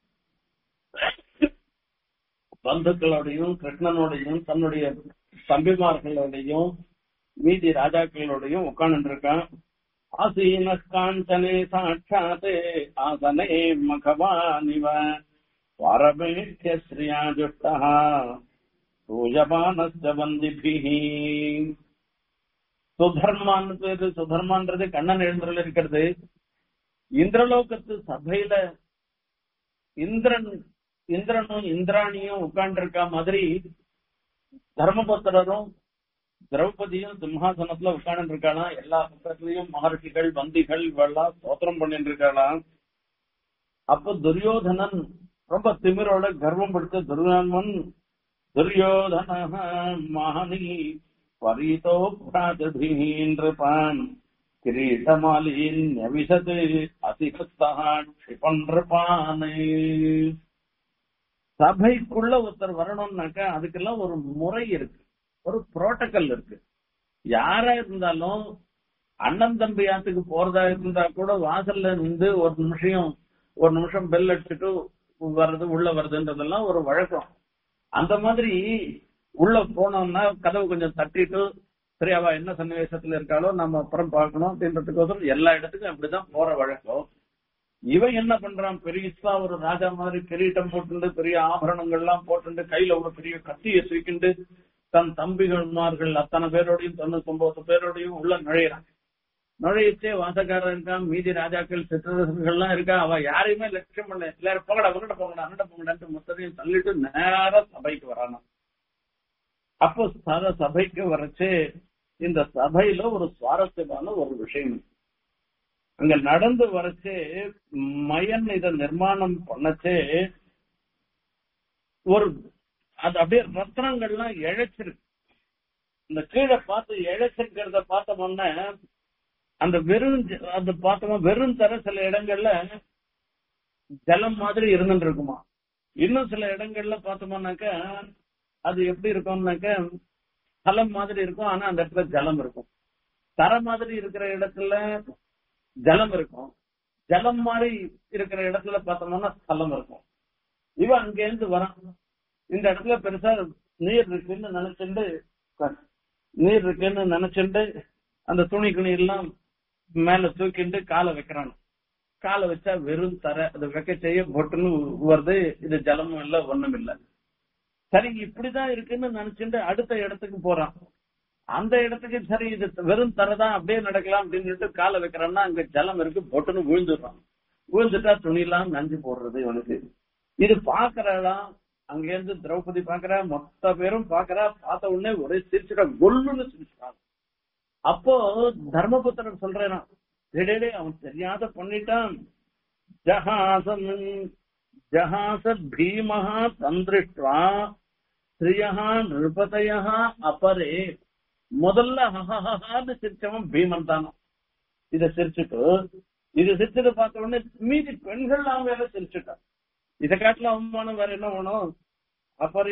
பந்துக்களோடையும் கிருஷ்ணனோடையும் தன்னுடைய தம்பிமார்களோடையும் மீதி ராஜாக்களோடையும் உட்கார்ந்து இருக்கான் ஆசீன காஞ்சனே சாட்சாத்தே ஆசனே மகவானிவ பாரமேட்ய ஸ்ரீயா ஜுஷ்டா பூஜமானஸ்த வந்திபிஹி சுதர்மான் பேரு சுதர்மான்றது கண்ணன் எழுந்துள்ள இருக்கிறது இந்திரலோகத்து சபையில இந்திரன் இந்திரனும் இந்திராணியும் உட்கார்ந்து இருக்க மாதிரி தர்மபுத்திரரும் திரௌபதியும் சிம்ஹாசனத்துல உட்கார்ந்து இருக்காளாம் எல்லா பக்கத்துலயும் மகர்ஷிகள் வந்திகள் இவெல்லாம் ஸ்தோத்திரம் பண்ணிட்டு இருக்காளாம் அப்ப துரியோதனன் ரொம்ப திமிரோட கர்வம் பிடிச்ச துரியோதனன் துரியோதன மகனி பரீதோ பிராதிருபான் கிரீட்டமாலின் நவிசது அதிகஸ்தா க்ஷிபன்றிருப்பானே சபைக்குள்ள ஒருத்தர் வரணும்னாக்கா அதுக்கெல்லாம் ஒரு முறை இருக்கு ஒரு புரோட்டோகால் இருக்கு யாரா இருந்தாலும் அண்ணன் தம்பி ஆத்துக்கு போறதா இருந்தா கூட வாசல்ல இருந்து ஒரு நிமிஷம் ஒரு நிமிஷம் பெல் அடிச்சுட்டு வர்றது உள்ள வருதுன்றதெல்லாம் ஒரு வழக்கம் அந்த மாதிரி உள்ள போனோம்னா கதவு கொஞ்சம் தட்டிட்டு சரி அவ என்ன சன்னிவேசத்துல இருக்காளோ நம்ம அப்புறம் பார்க்கணும் அப்படின்றதுக்கோசரம் எல்லா இடத்துக்கும் அப்படிதான் போற வழக்கம் இவன் என்ன பண்றான் பெரியசா ஒரு ராஜா மாதிரி கிரீட்டம் போட்டுண்டு பெரிய ஆபரணங்கள் எல்லாம் போட்டுண்டு கையில ஒரு பெரிய கத்தியை தூக்கிண்டு தன் தம்பிகள்மார்கள் அத்தனை பேரோடையும் தொண்ணூத்தி ஒன்பது பேரோடையும் உள்ள நுழையிறான் நுழையிச்சே வாசக்காரன் இருக்கான் மீதி ராஜாக்கள் சித்திரர்கள் எல்லாம் இருக்கா அவ யாரையுமே லட்சியம் பண்ணல எல்லாரும் போங்கடா அவங்ககிட்ட போங்கடா அண்ணட போங்கடான்ட்டு மொத்தத்தையும் தள்ளிட்டு நேரா சபைக்கு வரானா அப்போ சத சபைக்கு வரச்சு இந்த சபையில ஒரு சுவாரஸ்யமான ஒரு விஷயம் அங்க நடந்து வரச்சு மயன் இத நிர்மாணம் பண்ணச்சே ஒரு அது அப்படியே ரத்னங்கள்லாம் இழைச்சிருக்கு இந்த கீழே பார்த்து இழைச்சிருக்கிறத பார்த்தோம்னா அந்த வெறும் அது பார்த்தோமா வெறும் தர சில இடங்கள்ல ஜலம் மாதிரி இருந்துட்டு இருக்குமா இன்னும் சில இடங்கள்ல பார்த்தோம்னாக்க அது எப்படி இருக்கும்னாக்க ஸ்தலம் மாதிரி இருக்கும் ஆனா அந்த இடத்துல ஜலம் இருக்கும் தர மாதிரி இருக்கிற இடத்துல ஜலம் இருக்கும் ஜலம் மாதிரி இருக்கிற இடத்துல பார்த்தோம்னா ஸ்தலம் இருக்கும் இவன் அங்கேருந்து வரான் இந்த இடத்துல பெருசா நீர் இருக்குன்னு நினைச்சுட்டு நீர் இருக்குன்னு நினைச்சுட்டு அந்த துணி குணி எல்லாம் மேல தூக்கிட்டு காலை வைக்கிறான் காலை வச்சா வெறும் தர அது வைக்க செய்ய பொட்டுன்னு வருது இது ஜலமும் இல்ல ஒண்ணும் இல்ல சரி இப்படிதான் இருக்குன்னு நினைச்சுட்டு அடுத்த இடத்துக்கு போறான் அந்த இடத்துக்கு சரி இது வெறும் தரதான் அப்படியே நடக்கலாம் அப்படின்னு காலை வைக்கிறான்னா அங்க ஜலம் இருக்கு பொட்டுன்னு விழுந்துடுறான் விழுந்துட்டா துணி எல்லாம் நஞ்சு போடுறது இவனுக்கு இது பாக்குறாளாம் அங்கிருந்து திரௌபதி பாக்குறா மொத்த பேரும் பாக்குறா பார்த்த உடனே ஒரே சிரிச்சுட்டா கொல்லுன்னு சிரிச்சுட்டான் அப்போ தர்மபுத்திரன் சொல்றேன் டேடே அவன் தெரியாத பண்ணிட்டான் ஜஹாசன் ஜஹாச பீமஹா தந்திருஷ்டுவா ஸ்ரீயா நிருபதையா அப்பரே முதல்ல ஹஹஹான்னு சிரிச்சவன் பீமன் தானோ இத சிரிச்சுட்டு இது சிரிச்சதை பார்த்த உடனே மீதி பெண்கள் அவங்க வேற சிரிச்சுட்டான் இதை காட்டுல அவமானம் வேற என்ன வேணும் அப்பரே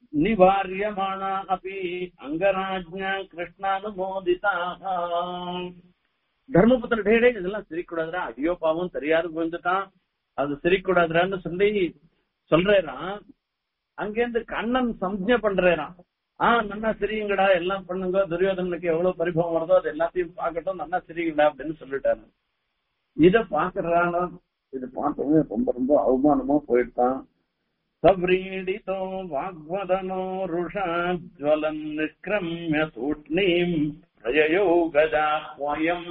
நிவாரியமானா அப்படி அங்கராஜ்ஞா கிருஷ்ணானுமோதிதா தர்மபுத்திர டேடே இதெல்லாம் சிரிக்கூடாதுடா ஐயோ பாவம் தெரியாது போயிருந்துட்டான் அது சிரிக்கூடாதுடான்னு சொல்லி சொல்றேறான் அங்கேருந்து கண்ணன் சம்ஜை பண்றேறான் ஆஹ் நன்னா சிரியுங்கடா எல்லாம் பண்ணுங்க துரியோதனுக்கு எவ்வளவு பரிபவம் வருதோ அது எல்லாத்தையும் பார்க்கட்டும் நன்னா சிரியுங்கடா அப்படின்னு சொல்லிட்டாரு இத பாக்குறான இது பார்த்தவங்க ரொம்ப ரொம்ப அவமானமா போயிட்டான் சவ்ரீடிதோ வாக்வதனோ ருஷா ஜ்வலன் நிஷ்கிரமிய சூட்னீம் பிரயயோ கஜாஹ்வயம்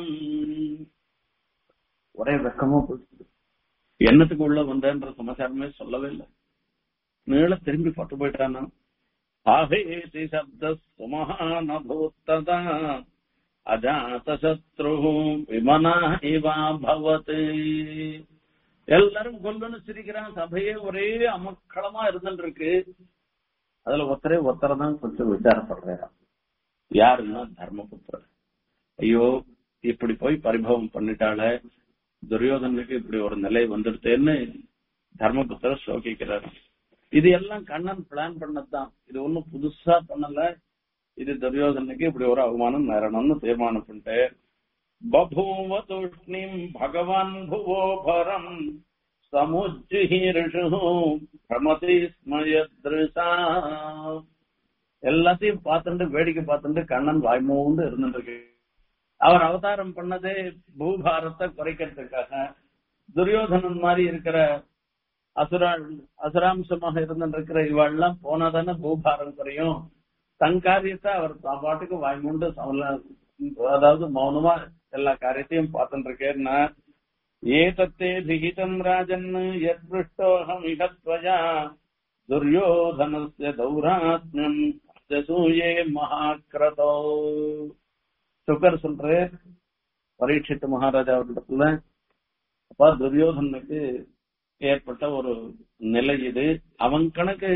ஒரே வெக்கமா போயிடுச்சு என்னத்துக்கு உள்ள வந்தேன்ற சமாச்சாரமே சொல்லவே இல்லை நீள திரும்பி பட்டு போயிட்டானா ஆஹேதி சப்த சுமஹானபூத்ததா அஜாதசத்ரு விமனா இவா பவத் எல்லாரும் கொல்லுன்னு சிரிக்கிறான் சபையே ஒரே அமக்களமா இருந்துட்டு இருக்கு அதுல ஒருத்தரே ஒருத்தரை தான் கொஞ்சம் விசாரப்படுறாராம் யாருன்னா தர்மபுத்திரர் ஐயோ இப்படி போய் பரிபவம் பண்ணிட்டாளே துரியோதனுக்கு இப்படி ஒரு நிலை வந்துடுத்தேன்னு தர்மபுத்திரர் சோகிக்கிறார் இது எல்லாம் கண்ணன் பிளான் பண்ணதுதான் இது ஒண்ணும் புதுசா பண்ணல இது துரியோதனுக்கு இப்படி ஒரு அவமானம் நேரணும்னு தீர்மானம் பண்ணிட்டு பபூவ தூஷ்ணிம் பகவான் புவோ பரம் சமுஜ்ஜிஹீர்ஷு பிரமதி ஸ்மயத்ருஷா எல்லாத்தையும் பார்த்துட்டு வேடிக்கை பார்த்துட்டு கண்ணன் வாய்மூண்டு இருந்துட்டு இருக்கு அவர் அவதாரம் பண்ணதே பூபாரத்தை குறைக்கிறதுக்காக துரியோதனன் மாதிரி இருக்கிற அசுரா அசுராம்சமாக இருந்துட்டு இருக்கிற இவாள்லாம் போனாதானே பூபாரம் குறையும் தன் காரியத்தை அவர் தான் பாட்டுக்கு வாய்மூண்டு அதாவது மௌனமா எல்லா காரியத்தையும் பார்த்துட்டு இருக்கேன்னா ஏதத்தே விகிதம் ராஜன் எத் பிருஷ்டோகம் இகத்வயா துரியோதனஸ்ய தௌராத்மியம் அசூயே மகாக்கிரதோ சுகர் சொல்ற பரீட்சித்து மகாராஜா அவரிடத்துல அப்பா துரியோதனுக்கு ஏற்பட்ட ஒரு நிலை இது அவன் கணக்கு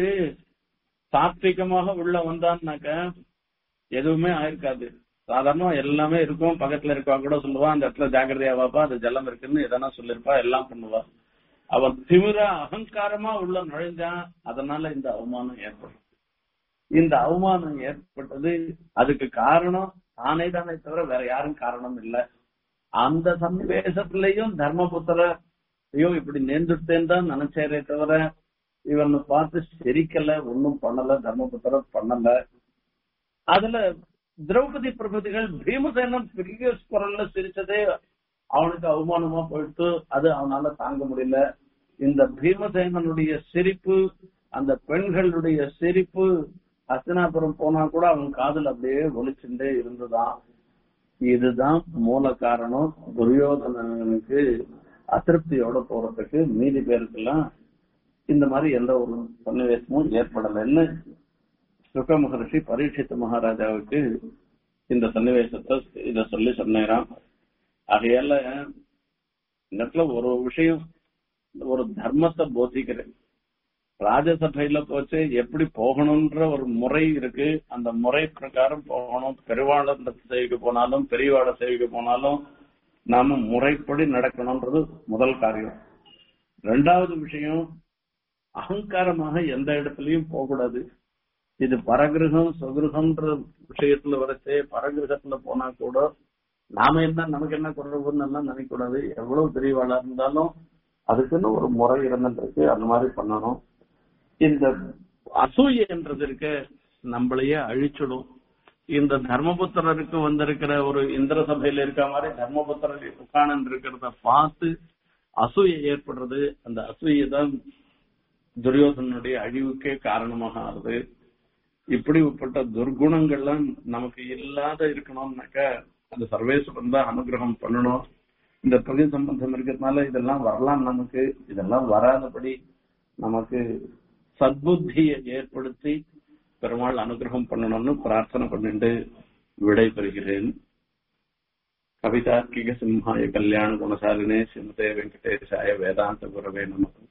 சாத்விகமாக உள்ள வந்தான்னாக்க எதுவுமே ஆயிருக்காது சாதாரணமா எல்லாமே இருக்கும் பக்கத்துல இருக்கா கூட சொல்லுவா அந்த இடத்துல ஜாக்கிரதையா வாப்பா அது ஜலம் இருக்குன்னு எதனா சொல்லிருப்பா எல்லாம் பண்ணுவா அவன் திமிரா அகங்காரமா உள்ள நுழைஞ்சான் அதனால இந்த அவமானம் ஏற்படும் இந்த அவமானம் ஏற்பட்டது அதுக்கு காரணம் தானே தானே தவிர வேற யாரும் காரணம் இல்ல அந்த சன்னிவேசத்திலையும் தர்மபுத்திர ஐயோ இப்படி நேர்ந்துட்டேன்னு தான் நினைச்சேரே தவிர இவனை பார்த்து சிரிக்கல ஒன்னும் பண்ணல தர்மபுத்திர பண்ணல அதுல திரௌபதி பிரபதிகள் பீமசேனன் பெரிய குரல்ல சிரிச்சதே அவனுக்கு அவமானமா போயிட்டு அது அவனால தாங்க முடியல இந்த பீமசேனனுடைய சிரிப்பு அந்த பெண்களுடைய சிரிப்பு அஸ்தினாபுரம் போனா கூட அவன் காதல் அப்படியே ஒலிச்சுட்டே இருந்துதான் இதுதான் மூல காரணம் துரியோதனனுக்கு அதிருப்தியோட போறதுக்கு மீதி பேருக்கெல்லாம் இந்த மாதிரி எந்த ஒரு சன்னிவேசமும் ஏற்படலைன்னு சுக மகர்ஷி பரீட்சித்த மகாராஜாவுக்கு இந்த சன்னிவேசத்தை இத சொல்லி சொன்னாராம் ஆகையால இந்த இடத்துல ஒரு விஷயம் ஒரு தர்மத்தை போதிக்கிறேன் ராஜசபையில போச்சு எப்படி போகணும்ன்ற ஒரு முறை இருக்கு அந்த முறை பிரகாரம் போகணும் பெருவாள சேவைக்கு போனாலும் பெரியவாள சேவைக்கு போனாலும் நாம முறைப்படி நடக்கணும்ன்றது முதல் காரியம் ரெண்டாவது விஷயம் அகங்காரமாக எந்த இடத்துலயும் போகக்கூடாது இது பரகிரகம் சுகிருகம்ன்ற விஷயத்துல வரைச்சே பரகிரகத்துல போனா கூட நாம என்ன நமக்கு என்ன குறைவுன்னு எல்லாம் நினைக்க கூடாது எவ்வளவு பெரியவாளா இருந்தாலும் அதுக்குன்னு ஒரு முறை இருந்துருக்கு அந்த மாதிரி பண்ணணும் இந்த அசூயன்றது இருக்க நம்மளையே அழிச்சிடும் இந்த தர்மபுத்திரருக்கு வந்திருக்கிற ஒரு இந்திர சபையில இருக்க மாதிரி தர்மபுத்திரர் உட்கார்ந்து இருக்கிறத பார்த்து அசூயை ஏற்படுறது அந்த அசூயை தான் துரியோதனுடைய அழிவுக்கே காரணமாக ஆகுது இப்படிப்பட்ட துர்குணங்கள்லாம் நமக்கு இல்லாத இருக்கணும்னாக்க அந்த சர்வேஸ்வரன் தான் அனுகிரகம் பண்ணணும் இந்த தொழில் சம்பந்தம் இருக்கிறதுனால இதெல்லாம் வரலாம் நமக்கு இதெல்லாம் வராதபடி நமக்கு சத்புத்தியை ஏற்படுத்தி பெருமாள் அனுகிரகம் பண்ணணும்னு பிரார்த்தனை பண்ணிட்டு விடை பெறுகிறேன் கவிதார்க்கிக சிம்ஹாய கல்யாண குணசாலினே ஸ்ரீமதே வெங்கடேசாய வேதாந்த குரவே நமக்கு